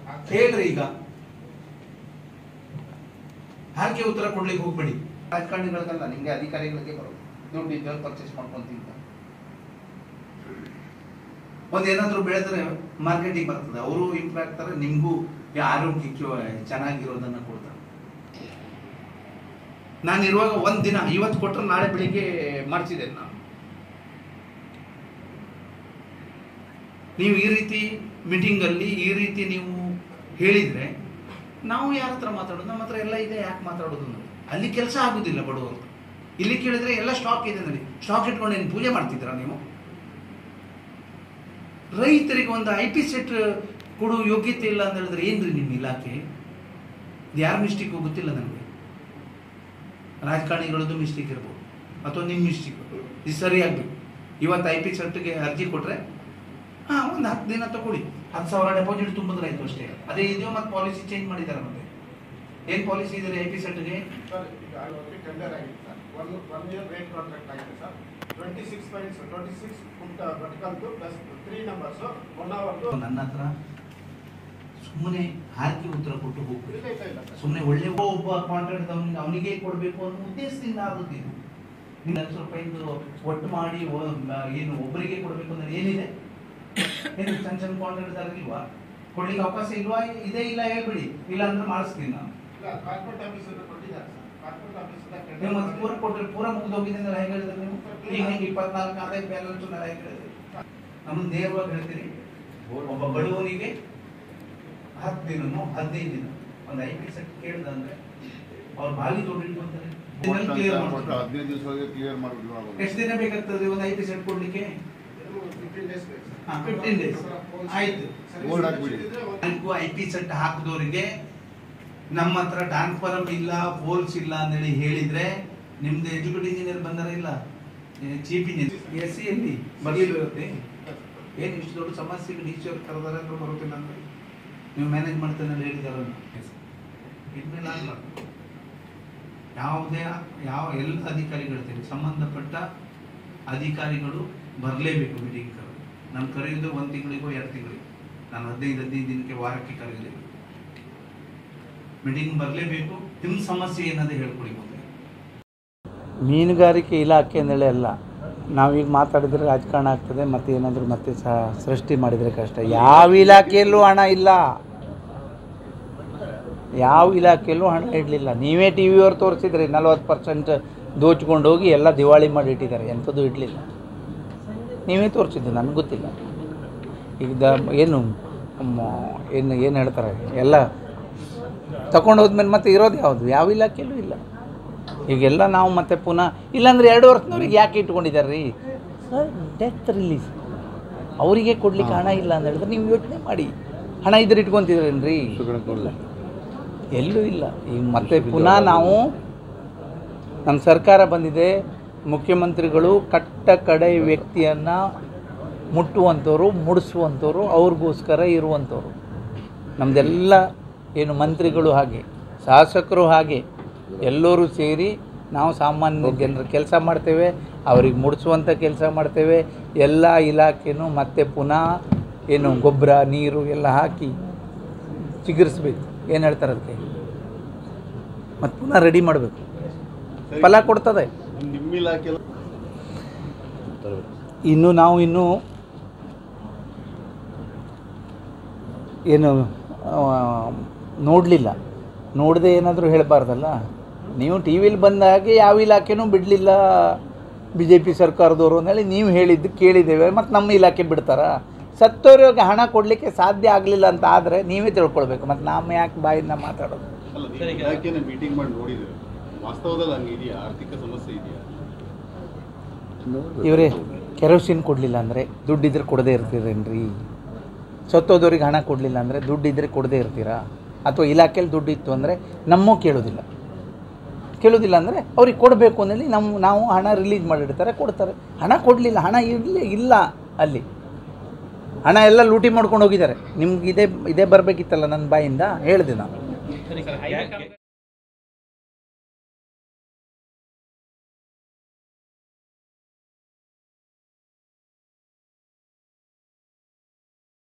ಕೇಳ್ರಿ ಈಗ ಹಾಗೆ ಉತ್ತರ ಕೊಡ್ಲಿಕ್ಕೆ ಹೋಗ್ಬೇಡಿ ರಾಜಕಾರಣಿಗಳಿಗಲ್ಲ ನಿಮಗೆ ಅಧಿಕಾರಿಗಳಿಗೆ ಬರೋದು ದುಡ್ಡು ಇದ್ದವ್ರು ಪರ್ಚೇಸ್ ಮಾಡ್ಕೊಂಡು ತಿಂತಾರೆ ಒಂದ್ ಏನಾದ್ರು ಬೆಳೆದ್ರೆ ಮಾರ್ಕೆಟಿಂಗ್ ಬರ್ತದೆ ಅವರು ಇಂಪ್ರೂವ್ ಆಗ್ತಾರೆ ನಿಮ್ಗೂ ಈ ಆರೋಗ್ಯಕ್ಕೆ ಚೆನ್ನಾಗಿರೋದನ್ನ ಕೊಡ್ತಾರೆ ನಾನು ಇರುವಾಗ ಒಂದ್ ದಿನ ಇವತ್ತು ಕೊಟ್ಟರೆ ನಾಳೆ ಬೆಳಿಗ್ಗೆ ಮಾಡ್ತಿದ್ದೇನೆ ನಾನು ನೀವು ಈ ರೀತಿ ಮೀಟಿಂಗ್ ಅಲ್ಲಿ ಈ ರೀತಿ ನೀವು ಹೇಳಿದ್ರೆ ನಾವು ಯಾರ ಹತ್ರ ಮಾತಾಡೋದು ನಮ್ಮ ಹತ್ರ ಎಲ್ಲ ಇದೆ ಯಾಕೆ ಮಾತಾಡೋದು ನೋಡಿ ಅಲ್ಲಿ ಕೆಲಸ ಆಗುದಿಲ್ಲ ಬಡವರು ಇಲ್ಲಿ ಕೇಳಿದ್ರೆ ಎಲ್ಲ ಸ್ಟಾಕ್ ಇದೆ ನೋಡಿ ಸ್ಟಾಕ್ ಇಟ್ಕೊಂಡು ಏನು ಪೂಜೆ ಮಾಡ್ತಿದ್ದೀರಾ ನೀವು ರೈತರಿಗೆ ಒಂದು ಐ ಪಿ ಸೆಟ್ ಕೊಡುವ ಯೋಗ್ಯತೆ ಇಲ್ಲ ಅಂತ ಹೇಳಿದ್ರೆ ಏನ್ರಿ ನಿಮ್ಮ ಇಲಾಖೆ ಇದು ಯಾರ ಮಿಸ್ಟೇಕ್ ಗೊತ್ತಿಲ್ಲ ನನಗೆ ರಾಜಕಾರಣಿಗಳದ್ದು ಮಿಸ್ಟೇಕ್ ಇರ್ಬೋದು ಅಥವಾ ನಿಮ್ಮ ಮಿಸ್ಟೇಕ್ ಇದು ಸರಿ ಆಗ್ಬೇಕು ಇವತ್ತು ಐ ಪಿ ಸೆಟ್ಗೆ ಅರ್ಜಿ ಕೊಟ್ರೆ ಹಾ ಒಂದು ಹತ್ತು ದಿನ ತಗೊಳ್ಳಿ ಹತ್ತು ಸಾವಿರ ಡೆಪಾಸಿಟ್ ತುಂಬಿದ್ರೆ ಆಯ್ತು ಅಷ್ಟೇ ಅದೇ ಇದೆಯೋ ಮತ್ತೆ ಪಾಲಿಸಿ ಚೇಂಜ್ ಮಾಡಿದ್ದಾರೆ ಮತ್ತೆ ಏನ್ ಪಾಲಿಸಿ ಇದೆ ಐ ಪಿ ಸೆಟ್ಗೆ ಸರ್ ಈಗ ಟೆಂಡರ್ ಆಗಿದೆ sir one one year rate contract ಆಗಿದೆ sir twenty six points twenty six foot ವರ್ಟಿಕಲ್ದು ಪ್ಲಸ್ ತ್ರೀ ನಂಬರ್ಸು ಒನ್ ಅವರ್ದು ನನ್ನ ಹತ್ರ ಸುಮ್ಮನೆ ಹಾಕಿ ಉತ್ತರ ಕೊಟ್ಟು ಹೋಗ್ಬೇಕು ಇಲ್ಲ ಇಲ್ಲ ಇಲ್ಲ ಸರ್ ಸುಮ್ಮನೆ ಒಳ್ಳೆ ಒಬ್ಬ ಕಾಂಟ್ರಾಕ್ಟ್ ಅವನಿಗೆ ಅವನಿಗೆ ಕೊಡಬೇಕು ಅನ್ನೋ ಉದ್ದೇಶದಿಂದ ಆಗುತ್ತಿದ್ದು ನೀವು ಲಕ್ಷ ರೂಪಾಯಿದು ಒಟ್ಟು ಮಾಡಿ ಒ- ಮ- ಏನು ಒಬ್ಬರಿಗೆ ಕೊಡಬೇಕು ಅಂದ್ರೆ ಏನಿದೆ ಏನು ಸಣ್ಣ ಸಣ್ಣ ಕಾಂಟ್ರಾಕ್ಟ್ ಇಲ್ವಾ ಕೊಡ್ಲಿಕ್ಕೆ ಅವಕಾಶ ಇಲ್ವಾ ಇದೆ ಇಲ್ಲ ಹೇಳ್ಬಿಡಿ ಇಲ್ಲ ಅಂದ್ರೆ ಮಾಡಿಸ್ತೀನಿ ನಾನು ಇಲ್ಲ ಕಾರ್ಪೊರೇಟ್ ಆಫೀಸರ್ ಕೊಟ್ಟಿದ್ದಾರೆ ಸರ್ ಕಾರ್ಪೊರೇಟ್ ಆಫೀಸರ್ ನೀವು ಮತ್ತೆ ಪೂರ ಕೊಟ್ಟರೆ ಪೂರ ಮುಗ್ದೋಗಿದೆ ಅಂದ್ರೆ ಹೇಗೆ ಹೇಳಿದ್ರೆ ನೀವು ಈಗ ಹೆಂಗೆ ಇಪ್ಪತ್ನಾಲ್ಕು ಆದಾಯ ಬ್ಯಾಲೆನ್ಸ್ ನಾನು ಹೇಗೆ ಹೇಳಿದ್ರಿ ನಮ್ಮನ್ನು ನೇರವಾಗಿ ಹೇಳ್ತೀನಿ ಒಬ್ಬ ಬಡವನಿಗೆ ಹತ್ತು ದಿನನೋ ಹದಿನೈದು ದಿನ ಒಂದು ಐ ಪಿ ಸೆಟ್ ಕೇಳಿದಂದ್ರೆ ಅವ್ರು ಬಾಲಿ ದುಡ್ಡು ಇಟ್ಕೊಂತಾರೆ ಕ್ಲಿಯರ್ ಮಾಡ್ತಾರೆ ಹದಿನೈದು ದಿವಸ ಕ್ಲಿಯರ್ ಮಾಡ್ಬಿಟ್ಟು ಎಷ್ಟು ದಿನ ಬೇಕಾಗ್ತದೆ ಒಂದು ಐ ಪಿ ಸೆಟ್ ಕೊಡ್ಲಿಕ್ಕೆ ಫಿಫ್ಟೀನ್ ಡೇಸ್ ಬೇಕು ಸರ್ ಹಾ, 15 days. ಆಯ್ತು. Board ಹಾಕ್ಬಿಡಿ. ಐ ಪಿ ಸೆಟ್ ಹಾಕಿದವರಿಗೆ ನಮ್ಮ ಹತ್ರ ಟ್ರಾನ್ಸ್ಫಾರಮ್ ಇಲ್ಲ ಪೋಲ್ಸ್ ಇಲ್ಲ ಅಂತೇಳಿ ಹೇಳಿದ್ರೆ ನಿಮ್ದು ಎಜುಕೇಟ್ ಇಂಜಿನಿಯರ್ ಬಂದಾರ ಇಲ್ಲ ಚೀಫ್ ಇಂಜಿನಿಯರ್ ಎಸ್ ಸಿ ಎಲ್ಲಿ ಬಗೆಯಿರುತ್ತೆ ಏನು ಇಷ್ಟು ದೊಡ್ಡ ಸಮಸ್ಯೆಗೆ ಡಿ ಸಿ ಅವ್ರು ಕರೆದಾರೆ ಅಂದ್ರೆ ಬರುತ್ತಿಲ್ಲ ಅಂತ ನೀವು ಮ್ಯಾನೇಜ್ ಮಾಡ್ತೇನೆ ಅಂತ ಹೇಳಿದಾರ ಇದ್ಮೇಲೆ ಆಗಲ್ಲ ಯಾವುದೇ ಯಾವ ಎಲ್ಲ ಅಧಿಕಾರಿಗಳಿರ್ತೀರಿ ಸಂಬಂಧಪಟ್ಟ ಅಧಿಕಾರಿಗಳು ಬರಲೇಬೇಕು ಮೀಟಿಂಗ್ ಕರೆದು ನಾನು ಕರೆಯೋದು ಒಂದು ತಿಂಗಳಿಗೋ ಎರಡು ತಿಂಗಳಿಗೋ ನಾನು ಹದಿನೈದು ಹದಿನೈದು ದಿನಕ್ಕೆ ವಾರಕ್ಕೆ ಕರೆಯಲೇಬೇಕು ಮೀಟಿಂಗ್ ಬರಲೇಬೇಕು ನಿಮ್ಮ ಸಮಸ್ಯೆ ಏನದೇ ಹೇಳ್ಕೊಡಿ ಮುಂದೆ ಮೀನುಗಾರಿಕೆ ಇಲಾಖೆ ಅಂದೇಳಿ ಅಲ್ಲ ನಾವೀಗ ಮಾತಾಡಿದ್ರೆ ರಾಜಕಾರಣ ಆಗ್ತದೆ ಮತ್ತು ಏನಾದರೂ ಮತ್ತೆ ಸಹ ಸೃಷ್ಟಿ ಮಾಡಿದರೆ ಕಷ್ಟ ಯಾವ ಇಲಾಖೆಯಲ್ಲೂ ಹಣ ಇಲ್ಲ ಯಾವ ಇಲಾಖೆಯಲ್ಲೂ ಹಣ ಇಡಲಿಲ್ಲ ನೀವೇ ಟಿ ವಿಯವ್ರು ತೋರಿಸಿದ್ರಿ ನಲ್ವತ್ತು ಪರ್ಸೆಂಟ್ ದೋಚ್ಕೊಂಡು ಹೋಗಿ ಎಲ್ಲ ದಿವಾಳಿ ಮಾಡಿ ಇಟ್ಟಿದ್ದಾರೆ ಎಂಥದ್ದು ಇಡಲಿಲ್ಲ ನೀವೇ ತೋರಿಸಿದ್ದು ನನಗೆ ಗೊತ್ತಿಲ್ಲ ಈಗ ದ ಏನು ಮ- ಏನು ಏನು ಹೇಳ್ತಾರೆ ಎಲ್ಲ ತಗೊಂಡು ಹೋದ್ಮೇಲೆ ಮತ್ತೆ ಇರೋದು ಯಾವುದು ಯಾವ ಇಲಾಖೆಯಲ್ಲೂ ಇಲ್ಲ ಈಗೆಲ್ಲ ನಾವು ಮತ್ತೆ ಪುನಃ ಇಲ್ಲಾಂದ್ರೆ ಎರಡು ವರ್ಷದವ್ರಿಗೆ ಯಾಕೆ ಇಟ್ಕೊಂಡಿದ್ದಾರೆ ರೀ ಸರ್ ಡೆತ್ ರಿಲೀಸ್ ಅವರಿಗೆ ಕೊಡ್ಲಿಕ್ಕೆ ಹಣ ಇಲ್ಲ ಅಂತ ಹೇಳಿದ್ರೆ ನೀವು ಯೋಚನೆ ಮಾಡಿ ಹಣ ಇದ್ರೆ ಇಟ್ಕೊತಿದ್ರೇನ್ರಿ ಎಲ್ಲೂ ಇಲ್ಲ ಈಗ ಮತ್ತೆ ಪುನಃ ನಾವು ನಮ್ಮ ಸರ್ಕಾರ ಬಂದಿದೆ ಮುಖ್ಯಮಂತ್ರಿಗಳು ಕಟ್ಟ ಕಡೆ ವ್ಯಕ್ತಿಯನ್ನು ಮುಟ್ಟುವಂಥವ್ರು ಮುಡಿಸುವಂಥವ್ರು ಅವ್ರಿಗೋಸ್ಕರ ಇರುವಂಥವ್ರು ನಮ್ಮದೆಲ್ಲ ಏನು ಮಂತ್ರಿಗಳು ಹಾಗೆ ಶಾಸಕರು ಹಾಗೆ ಎಲ್ಲರೂ ಸೇರಿ ನಾವು ಸಾಮಾನ್ಯ ಜನರ ಕೆಲಸ ಮಾಡ್ತೇವೆ ಅವ್ರಿಗೆ ಮುಡಿಸುವಂಥ ಕೆಲಸ ಮಾಡ್ತೇವೆ ಎಲ್ಲ ಇಲಾಖೆನೂ ಮತ್ತೆ ಪುನಃ ಏನು ಗೊಬ್ಬರ ನೀರು ಎಲ್ಲ ಹಾಕಿ ಚಿಗುರಿಸ್ಬೇಕು ಏನು ಹೇಳ್ತಾರೆ ಅದಕ್ಕೆ ಮತ್ತು ಪುನಃ ರೆಡಿ ಮಾಡಬೇಕು ಫಲ ಕೊಡ್ತದೆ ನಿಮ್ಮ ಇಲಾಖೆ ಇನ್ನು ನಾವು ಇನ್ನೂ ಏನು ನೋಡಲಿಲ್ಲ ನೋಡದೆ ಏನಾದರೂ ಹೇಳಬಾರ್ದಲ್ಲ ನೀವು ಟಿ ವಿಲಿ ಬಂದ ಹಾಗೆ ಯಾವ ಇಲಾಖೆನೂ ಬಿಡಲಿಲ್ಲ ಬಿ ಜೆ ಪಿ ಸರ್ಕಾರದವರು ಅಂದೇಳಿ ನೀವು ಹೇಳಿದ್ದು ಕೇಳಿದ್ದೇವೆ ಮತ್ತು ನಮ್ಮ ಇಲಾಖೆ ಬಿಡ್ತಾರಾ ಸತ್ತೋರಿಗೆ ಹಣ ಕೊಡಲಿಕ್ಕೆ ಸಾಧ್ಯ ಆಗಲಿಲ್ಲ ಅಂತ ಆದರೆ ನೀವೇ ತಿಳ್ಕೊಳ್ಬೇಕು ಮತ್ತು ನಾವು ಯಾಕೆ ಬಾಯಿಂದ ಮಾತಾಡೋದು ಅಲ್ಲ ನೀವು ಇಲಾಖೆನ ಮೀಟಿಂಗ್ ಮಾಡಿ ನೋಡಿದ್ರೆ ವಾಸ್ತವದಲ್ಲಿ ಹಂಗಿದೆಯಾ ಆರ್ಥಿಕ ಸಮಸ್ಯೆ ಇದೆಯಾ ಇವರೇ ಕೆರೋಸಿನ್ ಕೊಡಲಿಲ್ಲ ಅಂದರೆ ದುಡ್ಡಿದ್ರೆ ಕೊಡದೇ ಇರ್ತೀರೇನ್ರಿ ಸತ್ತೋದವ್ರಿಗೆ ಹಣ ಕೊಡಲಿಲ್ಲ ಅಂದರೆ ದುಡ್ಡಿದ್ರೆ ಕೊಡದೇ ಇರ್ತೀರಾ ಅಥವಾ ಇಲಾಖೆಯಲ್ಲಿ ದುಡ್ಡು ಇತ್ತು ಅಂದರೆ ನಮ್ಮೂ ಕೇಳೋದಿಲ್ಲ ಕೇಳೋದಿಲ್ಲ ಅಂದರೆ ಅವ್ರಿಗೆ ಕೊಡಬೇಕು ಅಂದೇಳಿ ನಮ್ಮ ನಾವು ಹಣ ರಿಲೀಸ್ ಮಾಡಿರ್ತಾರೆ ಕೊಡ್ತಾರೆ ಹಣ ಕೊಡಲಿಲ್ಲ ಹಣ ಇರಲಿ ಇಲ್ಲ ಅಲ್ಲಿ ಹಣ ಎಲ್ಲ ಲೂಟಿ ಮಾಡ್ಕೊಂಡು ಹೋಗಿದ್ದಾರೆ ನಿಮ್ಗೆ ಇದೇ ಇದೇ ಬರಬೇಕಿತ್ತಲ್ಲ ನನ್ನ ಬಾಯಿಂದ ಹೇಳಿದೆ ನಾನು